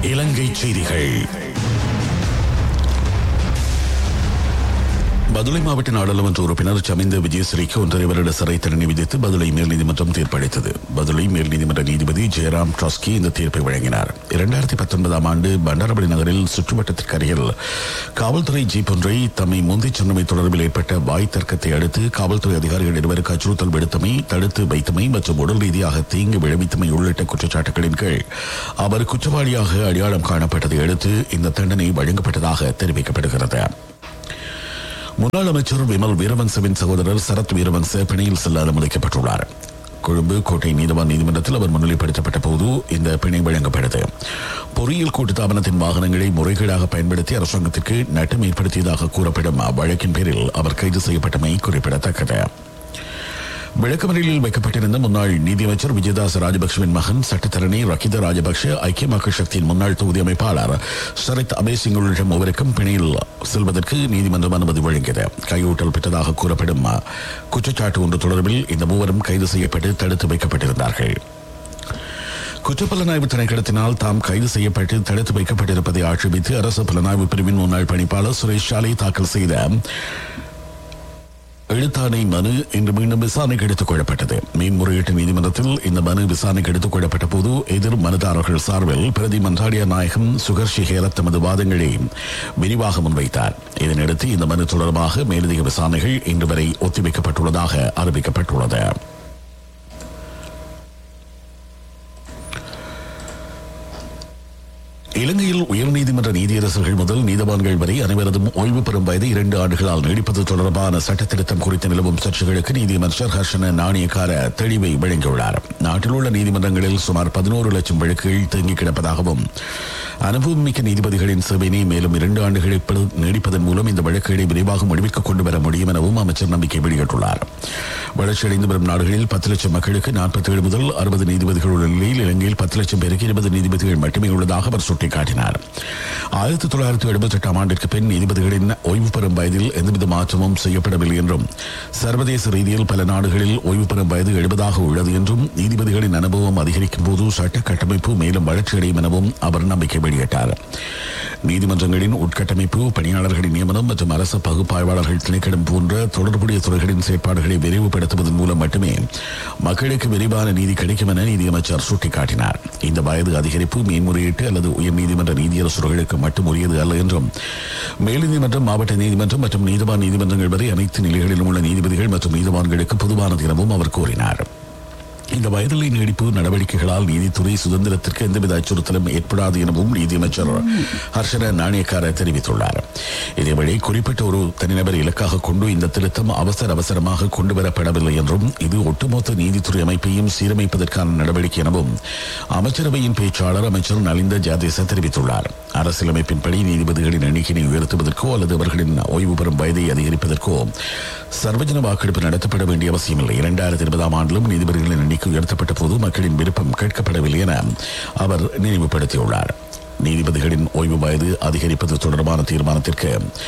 இலங்கை செய்திகள் பதுளை மாவட்ட நாடாளுமன்ற உறுப்பினர் சமிந்த விஜயஸ்ரீக்கு ஒன்றரை வருட சிறை தண்டனை விதித்து பதுளை மேல் நீதிமன்றம் தீர்ப்பளித்தது பதுளை மேல் நீதிமன்ற நீதிபதி ஜெயராம் ட்ராஸ்கி இந்த தீர்ப்பை வழங்கினார் இரண்டாயிரத்தி பத்தொன்பதாம் ஆண்டு பண்டாரபடி நகரில் சுற்றுவட்டத்திற்கு அருகில் காவல்துறை ஜீப் ஒன்றை தம்மை முந்திச் சொன்னமை தொடர்பில் ஏற்பட்ட வாய் தர்க்கத்தை அடுத்து காவல்துறை அதிகாரிகள் இருவருக்கு அச்சுறுத்தல் விடுத்தமை தடுத்து வைத்தமை மற்றும் உடல் ரீதியாக தீங்கு விளைவித்தமை உள்ளிட்ட குற்றச்சாட்டுகளின் கீழ் அவர் குற்றவாளியாக அடையாளம் காணப்பட்டதை அடுத்து இந்த தண்டனை வழங்கப்பட்டதாக தெரிவிக்கப்படுகிறது முன்னாள் அமைச்சர் விமல் வீரவன்சவின் சகோதரர் சரத் வீரவன்ச பிணையில் செல்ல அனுமதிக்கப்பட்டுள்ளார் கொழும்பு கோட்டை நீதிவான் நீதிமன்றத்தில் அவர் முன்னிலைப்படுத்தப்பட்ட போது இந்த பிணை வழங்கப்பட்டது பொறியியல் கூட்டுத்தாபனத்தின் வாகனங்களை முறைகேடாக பயன்படுத்தி அரசாங்கத்திற்கு நட்டம் ஏற்படுத்தியதாக கூறப்படும் அவ்வழக்கின் பேரில் அவர் கைது செய்யப்பட்டமை குறிப்பிடத்தக்கது விளக்கமறியலில் வைக்கப்பட்டிருந்த முன்னாள் நீதியமைச்சர் விஜயதாஸ் ராஜபக்சவின் மகன் சட்டத்தரணி ரகித ராஜபக்ஷ ஐக்கிய மக்கள் சக்தியின் முன்னாள் தொகுதி அமைப்பாளர் சரித் அபேசிங் உள்ளிட்ட மூவருக்கும் பிணையில் செல்வதற்கு நீதிமன்றம் அனுமதி வழங்கியது கையூட்டல் பெற்றதாக கூறப்படும் குற்றச்சாட்டு ஒன்று தொடர்பில் இந்த மூவரும் கைது செய்யப்பட்டு தடுத்து வைக்கப்பட்டிருந்தார்கள் குற்றப்புலனாய்வு திணைக்களத்தினால் தாம் கைது செய்யப்பட்டு தடுத்து வைக்கப்பட்டிருப்பதை ஆட்சேபித்து அரசு புலனாய்வு பிரிவின் முன்னாள் பணிப்பாளர் சுரேஷ் சாலை தாக்கல் செய்த எழுத்தாணை மனு இன்று மீண்டும் விசாரணைக்கு எடுத்துக் கொள்ளப்பட்டது மேன்முறையீட்டு நீதிமன்றத்தில் இந்த மனு விசாரணைக்கு எடுத்துக் கொள்ளப்பட்ட போது எதிர் மனுதாரர்கள் சார்பில் பிரதி மன்றாடிய நாயகம் சுகர் ஷிகேரத் தமது வாதங்களை விரிவாக முன்வைத்தார் இதனையடுத்து இந்த மனு தொடர்பாக மேலதிக விசாரணைகள் இன்று வரை ஒத்திவைக்கப்பட்டுள்ளதாக அறிவிக்கப்பட்டுள்ளது இலங்கையில் உயர்நீதிமன்ற நீதியரசர்கள் முதல் நீதவான்கள் வரை அனைவரதும் ஓய்வு பெறும் வயது இரண்டு ஆண்டுகளால் நீடிப்பது தொடர்பான சட்ட திருத்தம் குறித்து நிலவும் சர்ச்சைகளுக்கு நீதியமைச்சர் ஹர்ஷன நாணயக்கார தெளிவை வழங்கியுள்ளார் நாட்டில் உள்ள நீதிமன்றங்களில் சுமார் பதினோரு லட்சம் வழக்குகள் தேங்கி கிடப்பதாகவும் அனுபவமிக்க நீதிபதிகளின் சேவையினை மேலும் இரண்டு ஆண்டுகளை நீடிப்பதன் மூலம் இந்த வழக்குகளை விரைவாக முடிவுக்கு கொண்டு வர முடியும் எனவும் அமைச்சர் நம்பிக்கை வெளியிட்டுள்ளார் வளர்ச்சியடைந்து வரும் நாடுகளில் பத்து லட்சம் மக்களுக்கு நாற்பத்தி ஏழு முதல் அறுபது நீதிபதிகள் உள்ள நிலையில் இலங்கையில் பத்து லட்சம் பேருக்கு இருபது நீதிபதிகள் மட்டுமே உள்ளதாக அவர் சுட்டிக்காட்டினார் ஆயிரத்தி தொள்ளாயிரத்தி எழுபத்தி எட்டாம் ஆண்டிற்கு பின் நீதிபதிகளின் ஓய்வு பெறும் வயதில் எந்தவித மாற்றமும் செய்யப்படவில்லை என்றும் சர்வதேச ரீதியில் பல நாடுகளில் ஓய்வு பெறும் வயது எழுபதாக உள்ளது என்றும் நீதிபதிகளின் அனுபவம் அதிகரிக்கும் போது சட்ட கட்டமைப்பு மேலும் வளர்ச்சியடையும் எனவும் அவர் நம்பிக்கை வெளியிட்டார் நீதிமன்றங்களின் உட்கட்டமைப்பு பணியாளர்களின் நியமனம் மற்றும் அரசு பகுப்பாய்வாளர்கள் திணைக்களம் போன்ற தொடர்புடைய துறைகளின் செயற்பாடுகளை விரைவுபடுத்துவதன் மூலம் மட்டுமே மக்களுக்கு விரைவான நீதி கிடைக்கும் என நீதியமைச்சர் சுட்டிக்காட்டினார் இந்த வயது அதிகரிப்பு மேன்முறையீட்டு அல்லது உயர்நீதிமன்ற நீதியரசர்களுக்கு மட்டும் உரியது அல்ல என்றும் மேல்நீதிமன்றம் மாவட்ட நீதிமன்றம் மற்றும் நீதிவான் நீதிமன்றங்கள் வரை அனைத்து நிலைகளிலும் உள்ள நீதிபதிகள் மற்றும் நீதிவான்களுக்கு பொதுவானது எனவும் அவர் கூறினார் இந்த வயதிலை நீடிப்பு நடவடிக்கைகளால் நீதித்துறை சுதந்திரத்திற்கு எந்தவித அச்சுறுத்தலும் ஏற்படாது எனவும் நீதியமைச்சர் ஹர்ஷன நாணயக்கார தெரிவித்துள்ளார் இதேவழி குறிப்பிட்ட ஒரு தனிநபர் இலக்காக கொண்டு இந்த திருத்தம் அவசர அவசரமாக கொண்டு வரப்படவில்லை என்றும் இது ஒட்டுமொத்த நீதித்துறை அமைப்பையும் சீரமைப்பதற்கான நடவடிக்கை எனவும் அமைச்சரவையின் பேச்சாளர் அமைச்சர் நலிந்த ஜாதேச தெரிவித்துள்ளார் அரசியலமைப்பின்படி நீதிபதிகளின் எண்ணிக்கையை உயர்த்துவதற்கோ அல்லது அவர்களின் ஓய்வு பெறும் வயதை அதிகரிப்பதற்கோ சர்வஜன வாக்கெடுப்பு நடத்தப்பட வேண்டிய அவசியமில்லை இரண்டாயிரத்தி இருபதாம் ஆண்டிலும் நீதிபதிகளின் எண்ணிக்கை உயர்த்தப்பட்ட போது மக்களின் விருப்பம் கேட்கப்படவில்லை என அவர் நினைவுபடுத்தியுள்ளார் நீதிபதிகளின் ஓய்வு வயது அதிகரிப்பது தொடர்பான தீர்மானத்திற்கு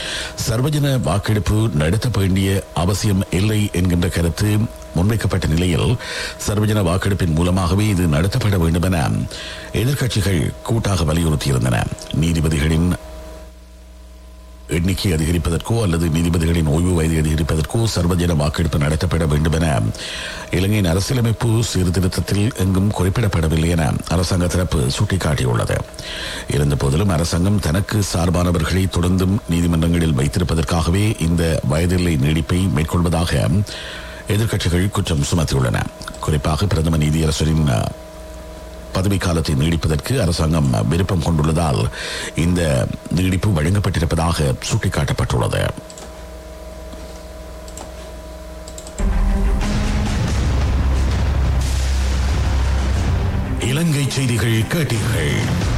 சர்வஜன வாக்கெடுப்பு நடத்த வேண்டிய அவசியம் இல்லை என்கின்ற கருத்து முன்வைக்கப்பட்ட நிலையில் சர்வஜன வாக்கெடுப்பின் மூலமாகவே இது நடத்தப்பட வேண்டும் என எதிர்க்கட்சிகள் கூட்டாக வலியுறுத்தியிருந்தன நீதிபதிகளின் எண்ணிக்கை அதிகரிப்பதற்கோ அல்லது நீதிபதிகளின் ஓய்வு வயதை அதிகரிப்பதற்கோ சர்வஜன வாக்கெடுப்பு நடத்தப்பட வேண்டும் என இலங்கையின் அரசியலமைப்பு சீர்திருத்தத்தில் எங்கும் குறிப்பிடப்படவில்லை என அரசாங்க தரப்பு சுட்டிக்காட்டியுள்ளது இருந்த போதிலும் அரசாங்கம் தனக்கு சார்பானவர்களை தொடர்ந்தும் நீதிமன்றங்களில் வைத்திருப்பதற்காகவே இந்த வயதில்லை நீடிப்பை மேற்கொள்வதாக எதிர்க்கட்சிகள் குற்றம் சுமத்தியுள்ளன குறிப்பாக பிரதம நீதியரசரின் பதவிக்காலத்தை நீடிப்பதற்கு அரசாங்கம் விருப்பம் கொண்டுள்ளதால் இந்த நீடிப்பு வழங்கப்பட்டிருப்பதாக சுட்டிக்காட்டப்பட்டுள்ளது இலங்கை செய்திகள் கேட்டீர்கள்